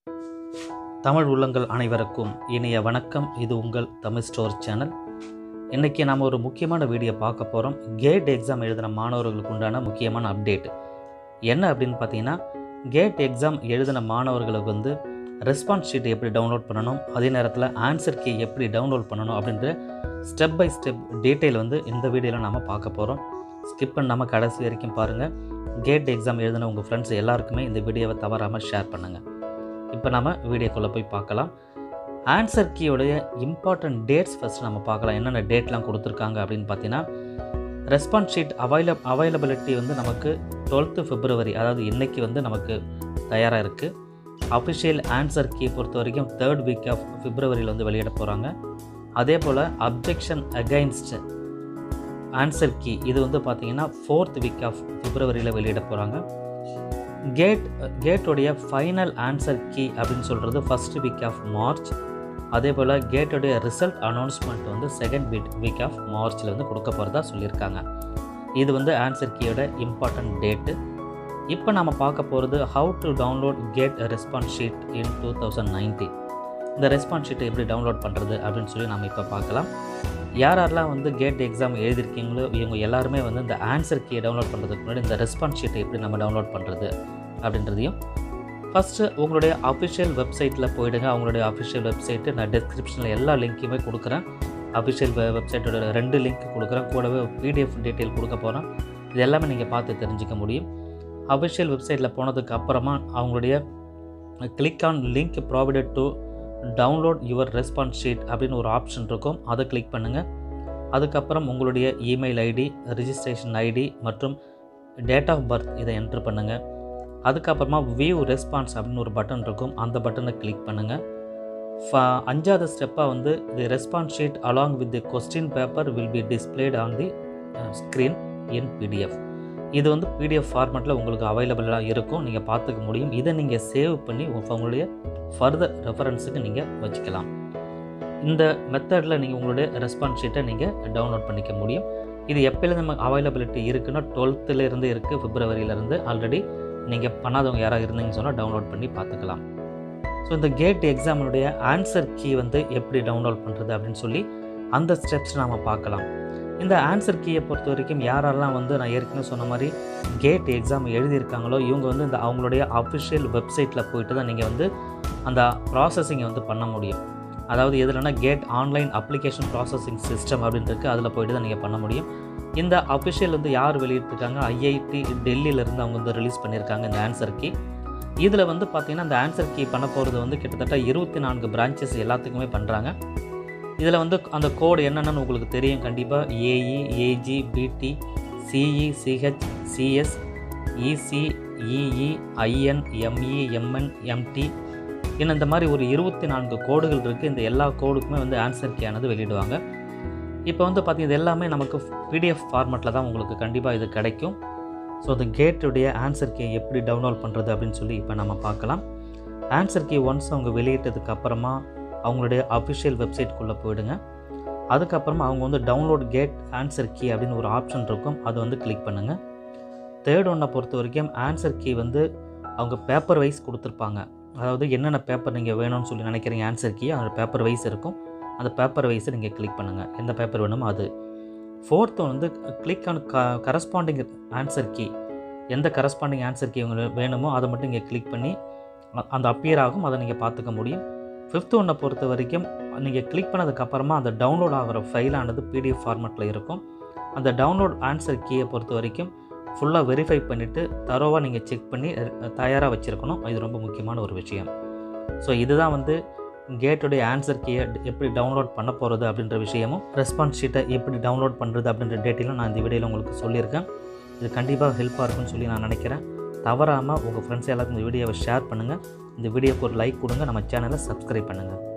தமிழ் உள்ளங்கள் அனைவருக்கும் இனிய வணக்கம் இது உங்கள் தமிழ் ஸ்டோர் சேனல் இன்றைக்கி நாம் ஒரு முக்கியமான வீடியோ பார்க்க போகிறோம் கேட் எக்ஸாம் எழுதின மாணவர்களுக்கு உண்டான முக்கியமான அப்டேட் என்ன அப்படின்னு பார்த்தீங்கன்னா கேட் எக்ஸாம் எழுதின மாணவர்களுக்கு வந்து ரெஸ்பான்ஸ் ஷீட் எப்படி டவுன்லோட் பண்ணணும் அதே நேரத்தில் ஆன்சர் கீ எப்படி டவுன்லோட் பண்ணணும் அப்படின்ற ஸ்டெப் பை ஸ்டெப் டீட்டெயில் வந்து இந்த வீடியோவில் நாம் பார்க்க போகிறோம் ஸ்கிப் பண்ணாமல் கடைசி வரைக்கும் பாருங்கள் கேட் எக்ஸாம் எழுதின உங்கள் ஃப்ரெண்ட்ஸ் எல்லாருக்குமே இந்த வீடியோவை தவறாமல் ஷேர் பண்ணுங்கள் இப்போ நம்ம வீடியோக்குள்ளே போய் பார்க்கலாம் ஆன்சர் கீயோடைய இம்பார்ட்டன்ட் டேட்ஸ் ஃபஸ்ட் நம்ம பார்க்கலாம் என்னென்ன டேட்லாம் கொடுத்துருக்காங்க அப்படின்னு பார்த்தீங்கன்னா ரெஸ்பான்ஸ் ஷீட் அவைல அவைலபிலிட்டி வந்து நமக்கு டுவெல்த்து பிப்ரவரி அதாவது இன்றைக்கி வந்து நமக்கு தயாராக இருக்குது அஃபிஷியல் ஆன்சர் கீ பொறுத்த வரைக்கும் தேர்ட் வீக் ஆஃப் பிப்ரவரியில் வந்து வெளியிட போகிறாங்க அதே போல் அப்ஜெக்ஷன் அகைன்ஸ்ட் ஆன்சர் கீ இது வந்து பார்த்தீங்கன்னா ஃபோர்த் வீக் ஆஃப் பிப்ரவரியில் வெளியிட போகிறாங்க கேட் கேட்டோடைய ஃபைனல் ஆன்சர் கீ அப்படின்னு சொல்கிறது ஃபஸ்ட் வீக் ஆஃப் மார்ச் அதே போல் கேட்டோடைய ரிசல்ட் அனௌன்ஸ்மெண்ட் வந்து செகண்ட் வீக் வீக் ஆஃப் மார்ச்சில் வந்து கொடுக்க போகிறதா சொல்லியிருக்காங்க இது வந்து ஆன்சர் கீயோட இம்பார்ட்டன்ட் டேட்டு இப்போ நம்ம பார்க்க போகிறது how to download GATE response sheet in two thousand nineteen இந்த ரெஸ்பான்ஸ் ஷீட்டை எப்படி டவுன்லோட் பண்ணுறது அப்படின்னு சொல்லி நம்ம இப்போ பார்க்கலாம் யார் யாரெல்லாம் வந்து கேட் எக்ஸாம் எழுதிருக்கீங்களோ இவங்க எல்லாருமே வந்து இந்த ஆன்சர் கீயை டவுன்லோட் பண்ணுறதுக்கு முன்னாடி இந்த ரெஸ்பான்ஸ் ஷீட்டை எப்படி நம்ம டவுன்லோட் பண்ணுறது அப்படின்றதையும் ஃபஸ்ட்டு உங்களுடைய அஃபிஷியல் வெப்சைட்டில் போயிடுங்க அவங்களுடைய அஃபிஷியல் வெப்சைட்டு நான் டிஸ்கிரிப்ஷனில் எல்லா லிங்க்குமே கொடுக்குறேன் அஃபிஷியல் வெப்சைட்டோட ரெண்டு லிங்க் கொடுக்குறேன் கூடவே பிடிஎஃப் டீட்டெயில் கொடுக்க போகிறேன் இது எல்லாமே நீங்கள் பார்த்து தெரிஞ்சுக்க முடியும் அஃபிஷியல் வெப்சைட்டில் போனதுக்கு அப்புறமா அவங்களுடைய click on link provided to download your response sheet அப்படின்னு ஒரு ஆப்ஷன் இருக்கும் அதை கிளிக் பண்ணுங்கள் அதுக்கப்புறம் உங்களுடைய இமெயில் ஐடி ரிஜிஸ்ட்ரேஷன் ஐடி மற்றும் டேட் ஆஃப் பர்த் இதை என்ட்ரு பண்ணுங்கள் அதுக்கப்புறமா வியூ ரெஸ்பான்ஸ் அப்படின்னு ஒரு பட்டன் இருக்கும் அந்த பட்டனை கிளிக் பண்ணுங்கள் ஃப அஞ்சாவது ஸ்டெப்பாக வந்து the response sheet along with the question paper will be displayed on the screen in PDF இது வந்து பிடிஎஃப் ஃபார்மேட்டில் உங்களுக்கு அவைலபிளாக இருக்கும் நீங்கள் பார்த்துக்க முடியும் இதை நீங்கள் சேவ் பண்ணி உங்களுடைய ஃபர்தர் ரெஃபரன்ஸுக்கு நீங்கள் வச்சுக்கலாம் இந்த மெத்தடில் நீங்கள் உங்களுடைய ரெஸ்பான்ஸ் ஷீட்டை நீங்கள் டவுன்லோட் பண்ணிக்க முடியும் இது எப்போலேருந்து நம்ம அவைலபிலிட்டி இருக்குன்னா டுவெல்த்துலேருந்து இருக்குது பிப்ரவரியிலேருந்து ஆல்ரெடி நீங்கள் பண்ணாதவங்க யாராவது இருந்தீங்கன்னு சொன்னால் டவுன்லோட் பண்ணி பார்த்துக்கலாம் ஸோ இந்த கேட் எக்ஸாமினுடைய ஆன்சர் கீ வந்து எப்படி டவுன்லோட் பண்ணுறது அப்படின்னு சொல்லி அந்த ஸ்டெப்ஸ் நாம் பார்க்கலாம் இந்த ஆன்சர் கீயை பொறுத்த வரைக்கும் யாரெல்லாம் வந்து நான் ஏற்கனவே சொன்ன மாதிரி கேட் எக்ஸாம் எழுதியிருக்காங்களோ இவங்க வந்து இந்த அவங்களுடைய அஃபிஷியல் வெப்சைட்டில் போயிட்டு தான் நீங்கள் வந்து அந்த ப்ராசஸிங்கை வந்து பண்ண முடியும் அதாவது எதுலன்னா GATE online application processing system அப்படின்ட்டு அதில் போயிட்டு தான் நீங்கள் பண்ண முடியும் இந்த அஃபிஷியல் வந்து யார் வெளியிட்டிருக்காங்க ஐஐடி டெல்லியிலேருந்து அவங்க வந்து ரிலீஸ் பண்ணியிருக்காங்க இந்த ஆன்சர் கீ இதில் வந்து பார்த்திங்கன்னா இந்த ஆன்சர் கீ பண்ண போகிறது வந்து கிட்டத்தட்ட இருபத்தி நான்கு பிரான்ச்சஸ் எல்லாத்துக்குமே பண்ணுறாங்க இதில் வந்து அந்த கோடு என்னென்னு உங்களுக்கு தெரியும் கண்டிப்பாக AE AG BT CE CH CS EC EE IN ME MN MT இன்னும் இந்த மாதிரி ஒரு இருபத்தி நான்கு கோடுகள் இருக்குது இந்த எல்லா கோடுக்குமே வந்து ஆன்சர் கீயானது வெளியிடுவாங்க இப்போ வந்து பார்த்திங்க இது எல்லாமே நமக்கு பிடிஎஃப் ஃபார்மேட்டில் தான் உங்களுக்கு கண்டிப்பாக இது கிடைக்கும் ஸோ அந்த கேட்டுடைய ஆன்சர் கீ எப்படி டவுன்லோட் பண்ணுறது அப்படின்னு சொல்லி இப்போ நம்ம பார்க்கலாம் ஆன்சர் கீ ஒன்ஸ் அவங்க வெளியிட்டதுக்கு அப்புறமா அவங்களுடைய அஃபிஷியல் வெப்சைட்குள்ளே போயிடுங்க அதுக்கப்புறமா அவங்க வந்து டவுன்லோட் கேட் ஆன்சர் கீ அப்படின்னு ஒரு ஆப்ஷன் இருக்கும் அதை வந்து கிளிக் பண்ணுங்கள் தேர்ட் ஒன்னை பொறுத்த வரைக்கும் ஆன்சர் கீ வந்து அவங்க பேப்பர் வைஸ் கொடுத்துருப்பாங்க அதாவது என்னென்ன பேப்பர் நீங்கள் வேணும்னு சொல்லி நினைக்கிறீங்க ஆன்சர் கீ அந்த பேப்பர் வைஸ் இருக்கும் அந்த பேப்பர் வைஸை நீங்கள் கிளிக் பண்ணுங்கள் எந்த பேப்பர் வேணுமோ அது ஃபோர்த்து வந்து கிளிக் ஆன் க கரஸ்பாண்டிங் ஆன்சர் கீ எந்த கரஸ்பாண்டிங் ஆன்சர் கீ உங்களுக்கு வேணுமோ அதை மட்டும் நீங்கள் கிளிக் பண்ணி அந்த அப்பியர் ஆகும் அதை நீங்கள் பார்த்துக்க முடியும் ஃபிஃப்த்து ஒன்றை பொறுத்த வரைக்கும் நீங்கள் கிளிக் பண்ணதுக்கப்புறமா அந்த டவுன்லோட் ஆகிற ஃபைலானது பிடிஎஃப் ஃபார்மேட்டில் இருக்கும் அந்த டவுன்லோட் ஆன்சர் கீயை பொறுத்த வரைக்கும் ஃபுல்லாக வெரிஃபை பண்ணிவிட்டு தரோவாக நீங்கள் செக் பண்ணி தயாராக வச்சுருக்கணும் இது ரொம்ப முக்கியமான ஒரு விஷயம் ஸோ இதுதான் வந்து கேட்டுடைய ஆன்சர் கீயை எப்படி டவுன்லோட் பண்ண போகிறது அப்படின்ற விஷயமும் ரெஸ்பான்ஸ் ஷீட்டை எப்படி டவுன்லோட் பண்ணுறது அப்படின்ற டேட்டிலும் நான் இந்த வீடியோவில் உங்களுக்கு சொல்லியிருக்கேன் இது கண்டிப்பாக ஹெல்ப்பாக இருக்கும்னு சொல்லி நான் நினைக்கிறேன் தவறாமல் உங்கள் ஃப்ரெண்ட்ஸ் எல்லாருக்கும் இந்த வீடியோவை ஷேர் பண்ணுங்கள் இந்த வீடியோக்கு ஒரு லைக் கொடுங்க நம்ம சேனலை சப்ஸ்கிரைப் பண்ணுங்கள்